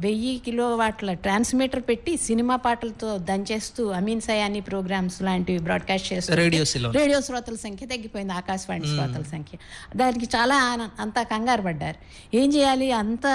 వెయ్యి కిలో వాట్ల ట్రాన్స్మిటర్ పెట్టి సినిమా పాటలతో దంచేస్తూ అమీన్ సయానీ ప్రోగ్రామ్స్ లాంటివి బ్రాడ్కాస్ట్ చేస్తూ రేడియో సిలో రేడియో శ్రోతల సంఖ్య తగ్గిపోయింది ఆకాశవాణి శ్రోతల సంఖ్య దానికి చాలా ఆన- అంతా కంగారు పడ్డారు ఏం చేయాలి అంత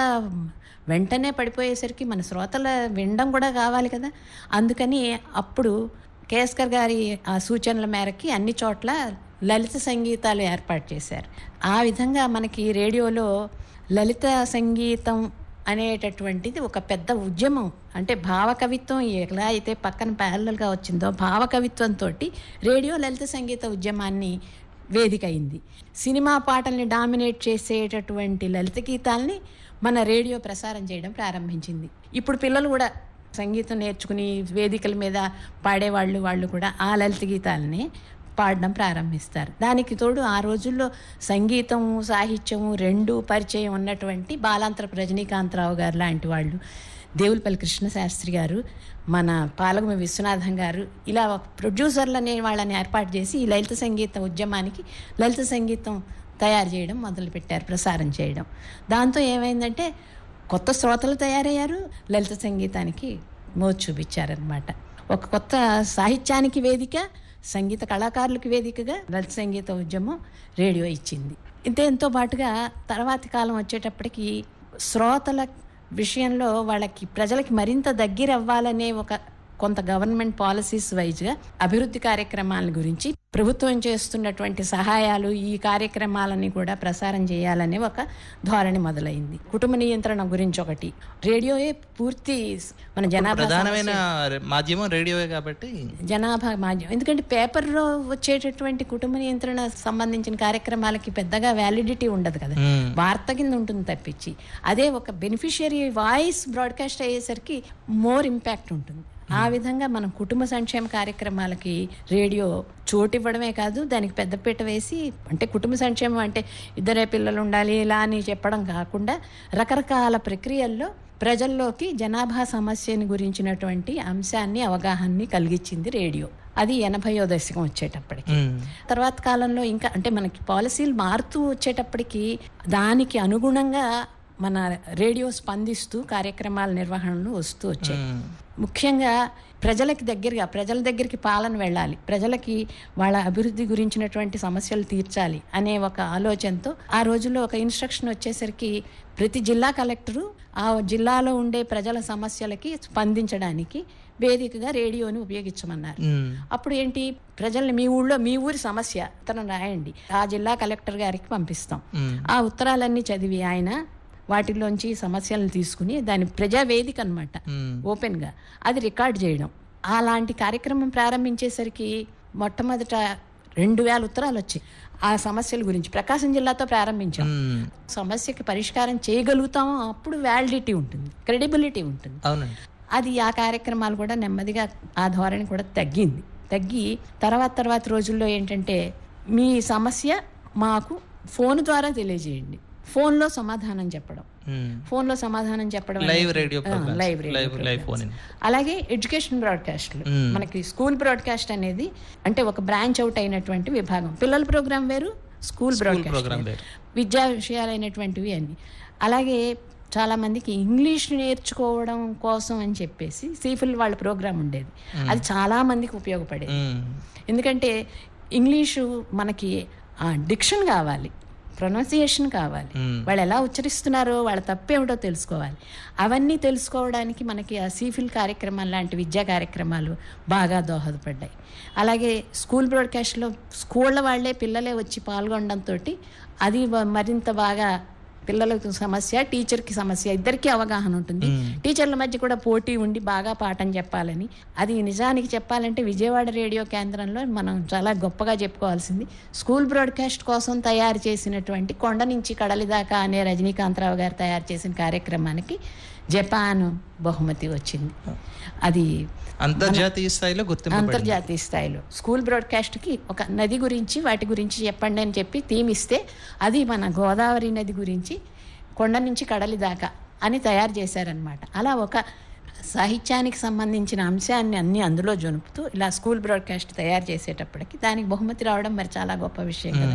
వెంటనే పడిపోయేసరికి మన శ్రోతల వినడం కూడా కావాలి కదా అందుకని అప్పుడు కేస్కర్ గారి ఆ సూచనల మేరకి అన్ని చోట్ల లలిత సంగీతాలు ఏర్పాటు చేశారు ఆ విధంగా మనకి రేడియోలో లలిత సంగీతం అనేటటువంటిది ఒక పెద్ద ఉద్యమం అంటే భావకవిత్వం ఎలా అయితే పక్కన ప్యారలల్గా వచ్చిందో భావకవిత్వంతో రేడియో లలిత సంగీత ఉద్యమాన్ని వేదిక అయింది సినిమా పాటల్ని డామినేట్ చేసేటటువంటి లలిత గీతాల్ని మన రేడియో ప్రసారం చేయడం ప్రారంభించింది ఇప్పుడు పిల్లలు కూడా సంగీతం నేర్చుకుని వేదికల మీద పాడేవాళ్ళు వాళ్ళు కూడా ఆ లలిత గీతాలని పాడడం ప్రారంభిస్తారు దానికి తోడు ఆ రోజుల్లో సంగీతము సాహిత్యము రెండు పరిచయం ఉన్నటువంటి బాలాంతరపు రజనీకాంతరావు గారు లాంటి వాళ్ళు దేవులపల్లి కృష్ణశాస్త్రి గారు మన పాలగుమ విశ్వనాథం గారు ఇలా ప్రొడ్యూసర్లనే వాళ్ళని ఏర్పాటు చేసి ఈ లలిత సంగీత ఉద్యమానికి లలిత సంగీతం తయారు చేయడం మొదలుపెట్టారు ప్రసారం చేయడం దాంతో ఏమైందంటే కొత్త శ్రోతలు తయారయ్యారు లలిత సంగీతానికి మోజు చూపించారనమాట ఒక కొత్త సాహిత్యానికి వేదిక సంగీత కళాకారులకు వేదికగా లలిత సంగీత ఉద్యమం రేడియో ఇచ్చింది ఇంతేంతో పాటుగా తర్వాతి కాలం వచ్చేటప్పటికి శ్రోతల విషయంలో వాళ్ళకి ప్రజలకి మరింత దగ్గర అవ్వాలనే ఒక కొంత గవర్నమెంట్ పాలసీస్ వైజ్గా అభివృద్ధి కార్యక్రమాల గురించి ప్రభుత్వం చేస్తున్నటువంటి సహాయాలు ఈ కార్యక్రమాలని కూడా ప్రసారం చేయాలనే ఒక ధోరణి మొదలైంది కుటుంబ నియంత్రణ గురించి ఒకటి రేడియోయే పూర్తి మన జనాభా ప్రధానమైన మాధ్యమం రేడియోయే కాబట్టి జనాభా మాధ్యమం ఎందుకంటే పేపర్లో వచ్చేటటువంటి కుటుంబ నియంత్రణ సంబంధించిన కార్యక్రమాలకి పెద్దగా వ్యాలిడిటీ ఉండదు కదా మ్మ్. వార్త కింద ఉంటుంది తప్పించి అదే ఒక బెనిఫిషియరీ వాయిస్ బ్రాడ్కాస్ట్ అయ్యేసరికి మోర్ ఇంపాక్ట్ ఉంటుంది ఆ విధంగా మనం కుటుంబ సంక్షేమ కార్యక్రమాలకి రేడియో చోటు ఇవ్వడమే కాదు దానికి పెద్దపీట వేసి అంటే కుటుంబ సంక్షేమం అంటే ఇద్దరే పిల్లలు ఉండాలి ఇలా అని చెప్పడం కాకుండా రకరకాల ప్రక్రియల్లో ప్రజల్లోకి జనాభా సమస్యని గురించినటువంటి అంశాన్ని అవగాహనని కలిగించింది రేడియో అది ఎనభయో దశకం వచ్చేటప్పటికి మ్మ్. తర్వాత కాలంలో ఇంకా అంటే మనకి పాలసీలు మారుతూ వచ్చేటప్పటికి దానికి అనుగుణంగా మన రేడియో స్పందిస్తూ కార్యక్రమాల నిర్వహణలు వస్తూ వచ్చాయి మ్మ్. ముఖ్యంగా ప్రజలకి దగ్గరగా ప్రజల దగ్గరికి పాలన వెళ్ళాలి ప్రజలకి వాళ్ళ అభివృద్ధి గురించినటువంటి సమస్యలు తీర్చాలి అనే ఒక ఆలోచనతో ఆ రోజుల్లో ఒక ఇన్స్ట్రక్షన్ వచ్చేసరికి ప్రతి జిల్లా కలెక్టరు ఆ జిల్లాలో ఉండే ప్రజల సమస్యలకి స్పందించడానికి వేదికగా రేడియోని ఉపయోగించమన్నారు మ్మ్. అప్పుడు ఏంటి ప్రజల్ని మీ ఊళ్ళో మీ ఊరి సమస్య ఉత్తరం రాయండి ఆ జిల్లా కలెక్టర్ గారికి పంపిస్తాం మ్మ్. ఆ ఉత్తరాలన్నీ చదివి ఆయన వాటిలోంచి సమస్యలను తీసుకుని దాని ప్రజావేదిక అనమాట మ్మ్. ఓపెన్గా అది రికార్డ్ చేయడం అలాంటి కార్యక్రమం ప్రారంభించేసరికి మొట్టమొదట రెండు వేల ఉత్తరాలు వచ్చాయి ఆ సమస్యల గురించి ప్రకాశం జిల్లాతో ప్రారంభించాం మ్మ్. సమస్యకి పరిష్కారం చేయగలుగుతామో అప్పుడు వ్యాలిడిటీ ఉంటుంది క్రెడిబిలిటీ ఉంటుంది అవునండి అది ఆ కార్యక్రమాలు కూడా నెమ్మదిగా ఆ ధోరణి కూడా తగ్గింది తగ్గి తర్వాత తర్వాత రోజుల్లో ఏంటంటే మీ సమస్య మాకు ఫోన్ ద్వారా తెలియజేయండి ఫోన్లో సమాధానం చెప్పడం మ్మ్. ఫోన్లో సమాధానం చెప్పడం లైవ్ అనేది- రేడియో ఆ, programmes. Live radio live- live programmes. Phone in. అలాగే ఎడ్యుకేషన్ బ్రాడ్కాస్ట్లు మ్మ్. మనకి స్కూల్ బ్రాడ్కాస్ట్ అనేది అంటే ఒక బ్రాంచ్ అవుట్ అయినటువంటి విభాగం పిల్లల ప్రోగ్రాం వేరు స్కూల్ బ్రాడ్కాస్ట్ ప్రోగ్రాం వేరు. వేరు. విద్యా విషయాలైనటువంటివి అన్ని అలాగే చాలా మందికి ఇంగ్లీష్ నేర్చుకోవడం కోసం అని చెప్పేసి సీఫుల్ వాళ్ళ ప్రోగ్రాం ఉండేది అది చాలా మందికి ఉపయోగపడేది మ్మ్. ఎందుకంటే ఇంగ్లీషు మనకి డిక్షన్ కావాలి ప్రొనౌన్సియేషన్ కావాలి మ్మ్. వాళ్ళు ఎలా ఉచ్చరిస్తున్నారో వాళ్ళ తప్పేమిటో తెలుసుకోవాలి అవన్నీ తెలుసుకోవడానికి మనకి ఆ సీఫిల్ కార్యక్రమాలు లాంటి విద్యా కార్యక్రమాలు బాగా దోహదపడ్డాయి అలాగే స్కూల్ బ్రాడ్కాస్ట్లో స్కూళ్ళ వాళ్ళే పిల్లలే వచ్చి పాల్గొనడంతో అది వ- మరింత బాగా పిల్లలకు సమస్య టీచర్కి సమస్య ఇద్దరికీ అవగాహన ఉంటుంది టీచర్ల మధ్య కూడా పోటీ ఉండి బాగా పాఠం చెప్పాలని అది నిజానికి చెప్పాలంటే విజయవాడ రేడియో కేంద్రంలో మనం చాలా గొప్పగా చెప్పుకోవాల్సింది స్కూల్ బ్రాడ్కాస్ట్ కోసం తయారు చేసినటువంటి కొండ నుంచి కడలి దాకా అనే రజనీకాంతరావు గారు తయారు చేసిన కార్యక్రమానికి జపాన్ బహుమతి వచ్చింది అది అంతర్జాతీయ స్థాయిలో గుర్తింపు అంతర్జాతీయ స్థాయిలో స్కూల్ బ్రాడ్కాస్ట్కి ఒక నది గురించి వాటి గురించి చెప్పండి అని చెప్పి థీమ్ ఇస్తే అది మన గోదావరి నది గురించి కొండ నుంచి కడలి దాకా అని తయారు చేశారనమాట అలా ఒక సాహిత్యానికి సంబంధించిన అంశాన్ని అన్ని అందులో జొనుపుతూ ఇలా స్కూల్ బ్రాడ్కాస్ట్ తయారు చేసేటప్పటికి దానికి బహుమతి రావడం మరి చాలా గొప్ప విషయం కదా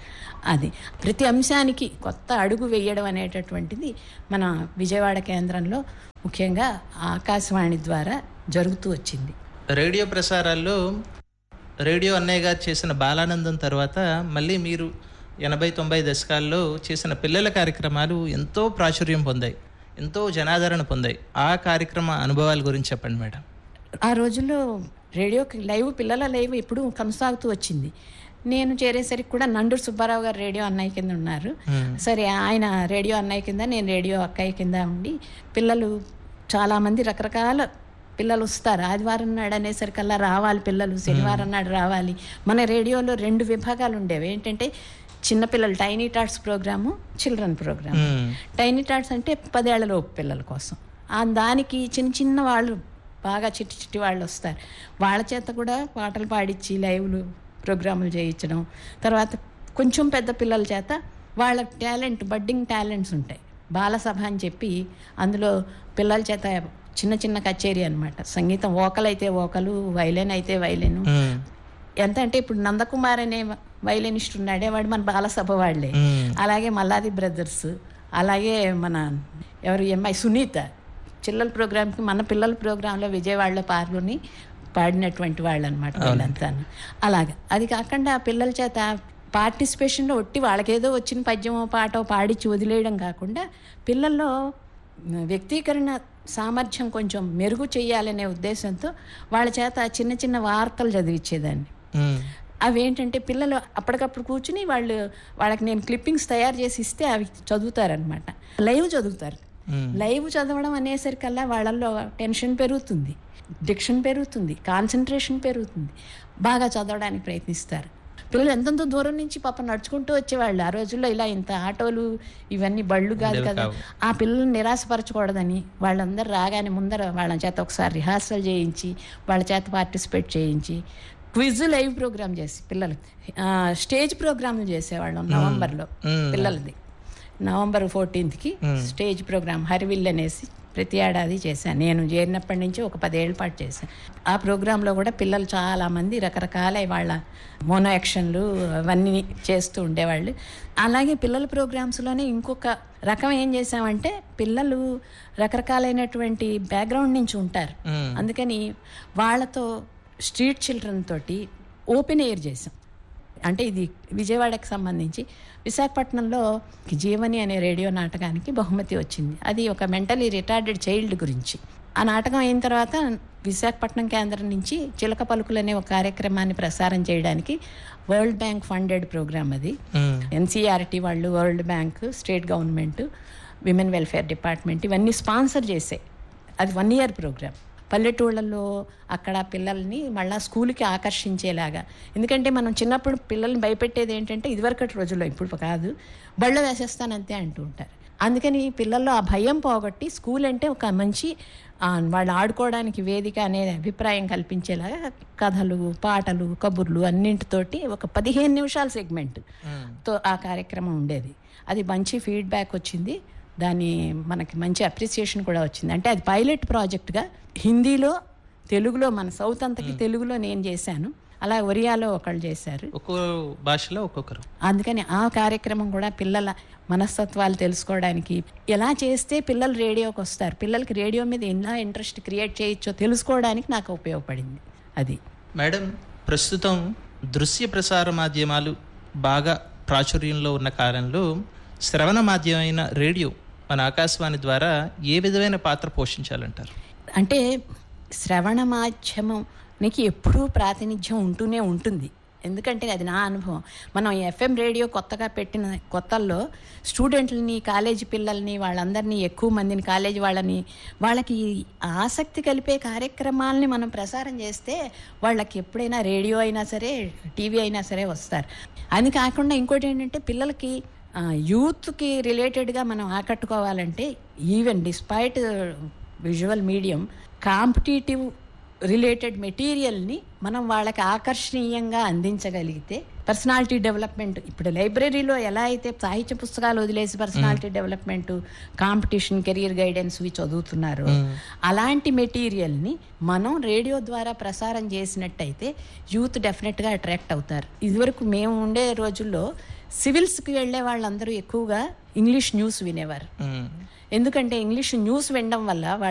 అది ప్రతి అంశానికి కొత్త అడుగు వేయడం అనేటటువంటిది మన విజయవాడ కేంద్రంలో ముఖ్యంగా ఆకాశవాణి ద్వారా జరుగుతూ వచ్చింది రేడియో ప్రసారాల్లో రేడియో అన్నయ్య గారు చేసిన బాలానందం తర్వాత మళ్ళీ మీరు ఎనభై తొంభై దశకాల్లో చేసిన పిల్లల కార్యక్రమాలు ఎంతో ప్రాచుర్యం పొందాయి ఎంతో జనాదరణ పొందాయి ఆ కార్యక్రమ అనుభవాల గురించి చెప్పండి మేడం ఆ రోజుల్లో రేడియోకి లైవ్ పిల్లల లైవ్ ఎప్పుడు కొనసాగుతూ వచ్చింది నేను చేరేసరికి కూడా నండూరు సుబ్బారావు గారు రేడియో అన్నయ్య కింద ఉన్నారు సరే ఆయన రేడియో అన్నయ్య కింద నేను రేడియో అక్కయ్య కింద ఉండి పిల్లలు చాలామంది రకరకాల పిల్లలు వస్తారు ఆదివారం నాడు అనేసరికల్లా రావాలి పిల్లలు శనివారం నాడు రావాలి మన రేడియోలో రెండు విభాగాలు ఉండేవి ఏంటంటే చిన్నపిల్లలు tiny tots programme children programme మ్మ్. టైనీ టాట్స్ అంటే పదేళ్లలోపు పిల్లల కోసం ఆ దానికి చిన్న చిన్న వాళ్ళు బాగా చిట్టి చిట్టి వాళ్ళు వస్తారు వాళ్ళ చేత కూడా పాటలు పాడించి లైవ్లు ప్రోగ్రాములు చేయించడం తర్వాత కొంచెం పెద్ద పిల్లల చేత వాళ్ళ టాలెంట్ బడ్డింగ్ టాలెంట్స్ ఉంటాయి బాలసభ అని చెప్పి అందులో పిల్లల చేత చిన్న చిన్న కచేరీ అన్నమాట సంగీతం వోకల్ అయితే వోకలు వైలెన్ అయితే వైలెన్ మ్మ్. ఎంత అంటే ఇప్పుడు నందకుమార్ అనే వైలెనిస్ట్ ఉన్నాడే వాడు మన బాలసభ వాళ్ళే మ్మ్. అలాగే మల్లాది బ్రదర్స్ అలాగే మన ఎవరు ఎంఐ సునీత చిల్లల ప్రోగ్రామ్కి మన పిల్లల ప్రోగ్రాంలో విజయవాడలో పాల్గొని పాడినటువంటి వాళ్ళు అనమాట వీళ్ళంతా అలాగే అది కాకుండా ఆ పిల్లల చేత పార్టిసిపేషన్లో ఒట్టి వాళ్ళకేదో వచ్చిన పద్యమో పాటో పాడించి వదిలేయడం కాకుండా పిల్లల్లో వ్యక్తీకరణ సామర్థ్యం కొంచెం మెరుగు చేయాలనే ఉద్దేశంతో వాళ్ళ చేత చిన్న చిన్న వార్తలు చదివించేదాన్ని మ్మ్. అవి ఏంటంటే పిల్లలు అప్పటికప్పుడు కూర్చుని వాళ్ళు వాళ్ళకి నేను క్లిప్పింగ్స్ తయారు చేసి ఇస్తే అవి చదువుతారనమాట లైవ్ చదువుతారు మ్మ్. లైవ్ చదవడం అనేసరికల్లా వాళ్ళల్లో టెన్షన్ పెరుగుతుంది డిక్షన్ పెరుగుతుంది కాన్సన్ట్రేషన్ పెరుగుతుంది బాగా చదవడానికి ప్రయత్నిస్తారు పిల్లలు ఎంతెంత దూరం నుంచి పాప నడుచుకుంటూ వచ్చేవాళ్ళు ఆ రోజుల్లో ఇలా ఇంత ఆటోలు ఇవన్నీ బళ్ళు కాదు ఉండేవి కదా కావు. ఆ పిల్లల్ని నిరాశపరచకూడదని వాళ్ళందరూ రాగానే ముందర వాళ్ళ చేత ఒకసారి రిహార్సల్ చేయించి వాళ్ళ చేత పార్టిసిపేట్ చేయించి క్విజ్ లైవ్ ప్రోగ్రామ్ చేసి పిల్లలు ఆ, స్టేజ్ ప్రోగ్రాంలు చేసేవాళ్ళం నవంబర్లో మ్మ్. పిల్లలది నవంబర్ ఫోర్టీన్త్కి స్టేజ్ ప్రోగ్రామ్ హరివిల్ అనేసి ప్రతి ఏడాది చేశాను నేను చేరినప్పటి నుంచి ఒక పదేళ్ల పాటు చేశాను ఆ ప్రోగ్రాంలో కూడా పిల్లలు చాలామంది రకరకాల వాళ్ళ మోనో యాక్షన్లు అవన్నీ చేస్తూ ఉండేవాళ్ళు అలాగే పిల్లల ప్రోగ్రామ్స్లోనే ఇంకొక రకం ఏం చేసామంటే పిల్లలు రకరకాలైనటువంటి బ్యాక్గ్రౌండ్ నుంచి ఉంటారు మ్మ్. అందుకని వాళ్ళతో స్ట్రీట్ చిల్డ్రన్ తోటి ఓపెన్ ఎయిర్ చేసాం అంటే ఇది విజయవాడకి సంబంధించి విశాఖపట్నంలో జీవని అనే రేడియో నాటకానికి బహుమతి వచ్చింది అది ఒక మెంటలీ రిటార్డెడ్ చైల్డ్ గురించి ఆ నాటకం అయిన తర్వాత విశాఖపట్నం కేంద్రం నుంచి చిలక పలుకులు అనే ఒక కార్యక్రమాన్ని ప్రసారం చేయడానికి వరల్డ్ బ్యాంక్ ఫండెడ్ ప్రోగ్రామ్ అది మ్మ్. ఎన్సీఆర్టీ వాళ్ళు World Bank state government women welfare department ఇవన్నీ స్పాన్సర్ చేసాయి అది వన్ ఇయర్ ప్రోగ్రామ్ పల్లెటూళ్ళల్లో అక్కడ పిల్లల్ని మళ్ళా స్కూల్కి ఆకర్షించేలాగా ఎందుకంటే మనం చిన్నప్పుడు పిల్లల్ని భయపెట్టేది ఏంటంటే ఇదివరకటి రోజుల్లో ఇప్పుడు కాదు బళ్ళ వేసేస్తానంతే అంటూ ఉంటారు అందుకని పిల్లల్లో ఆ భయం పోగొట్టి స్కూల్ అంటే ఒక మంచి ఆ, వాళ్ళు ఆడుకోవడానికి వేదిక అనే అభిప్రాయం కల్పించేలాగా కథలు పాటలు కబుర్లు అన్నింటితోటి ఒక పదిహేను నిమిషాల సెగ్మెంట్ మ్మ్. తో ఆ కార్యక్రమం ఉండేది అది మంచి ఫీడ్బ్యాక్ వచ్చింది దాని మనకి మంచి అప్రిసియేషన్ కూడా వచ్చింది అంటే అది పైలట్ ప్రాజెక్ట్గా హిందీలో తెలుగులో మన సౌత్ అంతకి తెలుగులో నేను చేశాను అలా ఒరియాలో ఒకళ్ళు చేశారు ఒక్కో భాషలో ఒక్కొక్కరు అందుకని ఆ కార్యక్రమం కూడా పిల్లల మనస్తత్వాలు తెలుసుకోవడానికి ఎలా చేస్తే పిల్లలు రేడియోకి వస్తారు పిల్లలకి రేడియో మీద ఎలా ఇంట్రెస్ట్ క్రియేట్ చేయొచ్చో తెలుసుకోవడానికి నాకు ఉపయోగపడింది అది మేడం ప్రస్తుతం దృశ్య ప్రసార మాధ్యమాలు బాగా ప్రాచుర్యంలో ఉన్న కాలంలో శ్రవణ మాధ్యమైన రేడియో మన ఆకాశవాణి ద్వారా ఏ విధమైన పాత్ర పోషించాలంటారు అంటే శ్రవణ మాధ్యమంకి ఎప్పుడూ ప్రాతినిధ్యం ఉంటూనే ఉంటుంది ఎందుకంటే అది నా అనుభవం మనం ఎఫ్ఎం రేడియో కొత్తగా పెట్టిన కొత్తల్లో స్టూడెంట్లని కాలేజీ పిల్లల్ని వాళ్ళందరినీ ఎక్కువ మందిని కాలేజీ వాళ్ళని వాళ్ళకి ఆసక్తి కలిపే కార్యక్రమాలని మనం ప్రసారం చేస్తే వాళ్ళకి ఎప్పుడైనా రేడియో అయినా సరే టీవీ అయినా సరే వస్తారు అది కాకుండా ఇంకోటి ఏంటంటే పిల్లలకి ఆ, యూత్కి రిలేటెడ్గా మనం ఆకట్టుకోవాలంటే even despite visual medium competitive related మెటీరియల్ని మనం వాళ్ళకి ఆకర్షణీయంగా అందించగలిగితే పర్సనాలిటీ డెవలప్మెంట్ ఇప్పుడు లైబ్రరీలో ఎలా అయితే సాహిత్య పుస్తకాలు వదిలేసి personality development competition career guidance ఇవి చదువుతున్నారు అలాంటి మెటీరియల్ని మనం రేడియో ద్వారా ప్రసారం చేసినట్టయితే యూత్ డెఫినెట్గా అట్రాక్ట్ అవుతారు ఇదివరకు మేము ఉండే రోజుల్లో సివిల్స్కి వెళ్ళే వాళ్ళందరూ ఎక్కువగా ఇంగ్లీష్ న్యూస్ వినేవారు మ్మ్. ఎందుకంటే ఇంగ్లీష్ న్యూస్ వినడం వల్ల వాళ్ళ